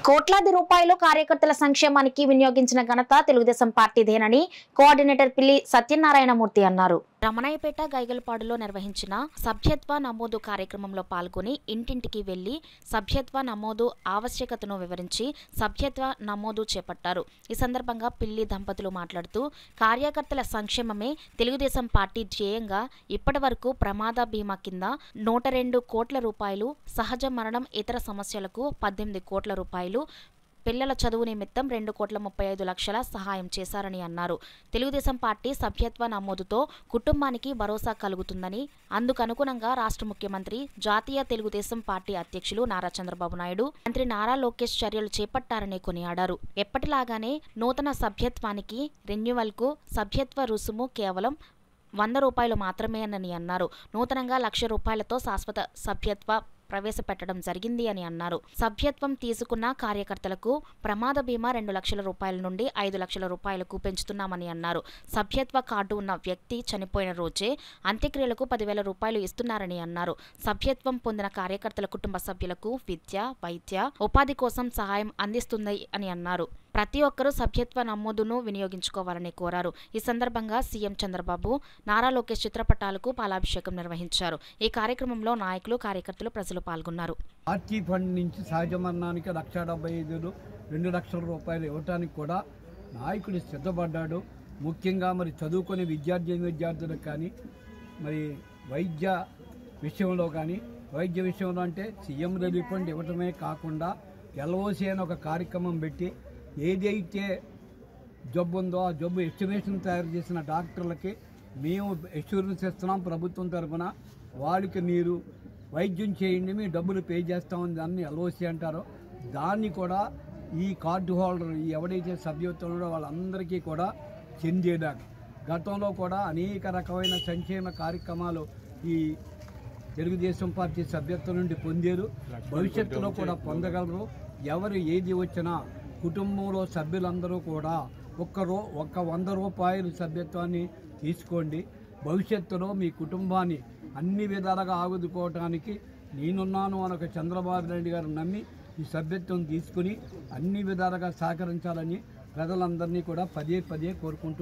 కోట్లాది రూపాయలు కార్యకర్తల సంక్షేమానికి వినియోగించిన ఘనత తెలుగుదేశం పార్టీదేనని కోఆర్డినేటర్ పిల్లి సత్యనారాయణమూర్తి అన్నారు రమణయ్యపేట గైగలపాడులో నిర్వహించిన సభ్యత్వ నమోదు కార్యక్రమంలో పాల్గొని ఇంటింటికి వెళ్లి సభ్యత్వ నమోదు ఆవశ్యకతను వివరించి సభ్యత్వ నమోదు చేపట్టారు ఈ సందర్భంగా పిల్లి దంపతులు మాట్లాడుతూ కార్యకర్తల సంక్షేమమే తెలుగుదేశం పార్టీ ధ్యేయంగా ఇప్పటి వరకు ప్రమాద బీమా కింద నూట రెండు కోట్ల రూపాయలు సహజ మరణం ఇతర సమస్యలకు పద్దెనిమిది కోట్ల రూపాయలు పిల్లల చదువు నిమిత్తం రెండు కోట్ల ముప్పై ఐదు లక్షల సహాయం చేశారని అన్నారు తెలుగుదేశం పార్టీ సభ్యత్వ నమోదుతో కుటుంబానికి భరోసా కలుగుతుందని అందుకనుగుణంగా రాష్ట్ర ముఖ్యమంత్రి జాతీయ తెలుగుదేశం పార్టీ అధ్యక్షులు నారా చంద్రబాబు నాయుడు మంత్రి నారా లోకేష్ చర్యలు చేపట్టారని కొనియాడారు ఎప్పటిలాగానే నూతన సభ్యత్వానికి రెన్యువల్కు సభ్యత్వ రుసుము కేవలం వంద రూపాయలు మాత్రమేనని అన్నారు నూతనంగా లక్ష రూపాయలతో శాశ్వత సభ్యత్వ ప్రవేశపెట్టడం జరిగింది అని అన్నారు సభ్యత్వం తీసుకున్న కార్యకర్తలకు ప్రమాద బీమా రెండు లక్షల రూపాయల నుండి ఐదు లక్షల రూపాయలకు పెంచుతున్నామని అన్నారు సభ్యత్వ కార్డు ఉన్న వ్యక్తి చనిపోయిన రోజే అంత్యక్రియలకు పదివేల రూపాయలు ఇస్తున్నారని అన్నారు సభ్యత్వం పొందిన కార్యకర్తల కుటుంబ సభ్యులకు విద్య వైద్య ఉపాధి కోసం సహాయం అందిస్తుంది అని అన్నారు ప్రతి ఒక్కరూ సభ్యత్వ నమోదును వినియోగించుకోవాలని కోరారు ఈ సందర్భంగా సీఎం చంద్రబాబు నారా లోకేష్ చిత్రపటాలకు పాలాభిషేకం నిర్వహించారు ఈ కార్యక్రమంలో నాయకులు కార్యకర్తలు ప్రజలు పాల్గొన్నారు పార్టీ ఫండ్ నుంచి సహజ మరణానికి లక్ష డెబ్బై ఐదులు రెండు లక్షల రూపాయలు ఇవ్వటానికి కూడా నాయకుడు సిద్ధపడ్డాడు ముఖ్యంగా మరి చదువుకునే విద్యార్థి విద్యార్థులకు కానీ మరి వైద్య విషయంలో కానీ వైద్య విషయంలో అంటే సీఎం రిలీఫ్ ఫండ్ ఇవ్వటమే కాకుండా ఎల్ఓసి అని ఒక కార్యక్రమం పెట్టి ఏదైతే జబ్బు ఉందో ఆ జబ్బు ఎస్టిమేషన్ తయారు చేసిన డాక్టర్లకి మేము ఎష్యూరెన్స్ ఇస్తున్నాం ప్రభుత్వం తరఫున వాళ్ళకి మీరు వైద్యం చేయండి మీ డబ్బులు పే చేస్తామని దాన్ని ఎల్ఓసి అంటారో దాన్ని కూడా ఈ కార్డు హోల్డర్ ఈ ఎవడైతే సభ్యత్వం ఉన్నాడో వాళ్ళందరికీ కూడా చెందేదాకా గతంలో కూడా అనేక రకమైన సంక్షేమ కార్యక్రమాలు ఈ తెలుగుదేశం పార్టీ సభ్యత్వం నుండి పొందారు భవిష్యత్తులో కూడా పొందగలరు ఎవరు ఏది వచ్చినా కుటుంబంలో సభ్యులందరూ కూడా ఒక్క రూ ఒక్క వంద రూపాయలు సభ్యత్వాన్ని తీసుకోండి భవిష్యత్తులో మీ కుటుంబాన్ని అన్ని విధాలుగా ఆగుదుకోవటానికి నేనున్నాను అని ఒక చంద్రబాబు నాయుడు గారు నమ్మి ఈ సభ్యత్వం తీసుకుని అన్ని విధాలుగా సహకరించాలని ప్రజలందరినీ కూడా పదే పదే కోరుకుంటూ